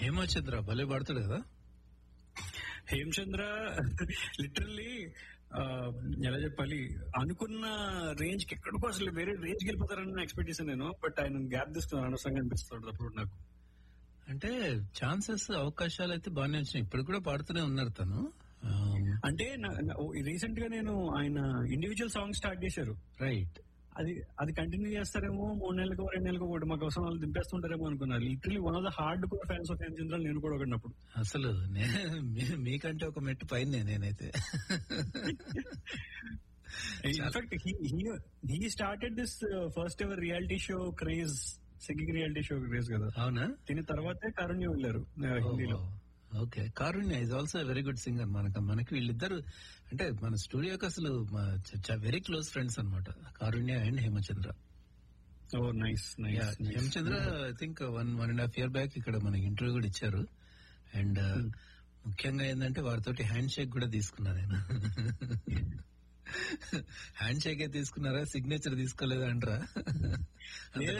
హేమచంద్ర భలే పాడతాడు కదా హేమచంద్ర లిటరల్లీ ఎలా చెప్పాలి అనుకున్న రేంజ్ కి ఎక్కడికో అసలు వేరే రేంజ్ కి వెళ్ళిపోతారని ఎక్స్పెక్ట్ చేశాను నేను బట్ ఆయన గ్యాప్ తీసుకున్నాను అనవసరంగా అనిపిస్తుంది అప్పుడు నాకు అంటే ఛాన్సెస్ అవకాశాలు అయితే బాగానే వచ్చినాయి ఇప్పుడు కూడా పాడుతూనే ఉన్నారు తను అంటే రీసెంట్ గా నేను ఆయన ఇండివిజువల్ సాంగ్ స్టార్ట్ చేశారు రైట్ అది అది కంటిన్యూ చేస్తారేమో మూడు నెలలకు రెండు నెలలకు ఒకటి మా కోసం వాళ్ళు దింపేస్తుంటారేమో అనుకున్నారు literally one of the hardcore fans of Hemachandra నేను కూడా ఒకటినప్పుడు అసలు నే- మీ- మీకంటే ఒక మెట్టు పైన నేనైతే in fact he started this first ever reality show craze singing reality show craze కదా అవునా దీని తర్వాతే కారుణ్య వెళ్ళారు uh, హిందీలో okay Karunya is also very good singer మనకు మనకి వీళ్ళిద్దరు అంటే మన స్టూడియోకి అసలు వెరీ క్లోజ్ ఫ్రెండ్స్ అన్నమాట Karunya and Hemachandra oh nice nice Hemachandra I think one one and half year back ఇక్కడ మనకి ఇంటర్వ్యూ కూడా ఇచ్చారు అండ్ ముఖ్యంగా ఏంటంటే వారితోటి హ్యాండ్ షేక్ కూడా తీసుకున్నా నేను హ్యాండ్ షేకే తీసుకున్నారా సిగ్నేచర్ తీసుకోలేదా అంటారా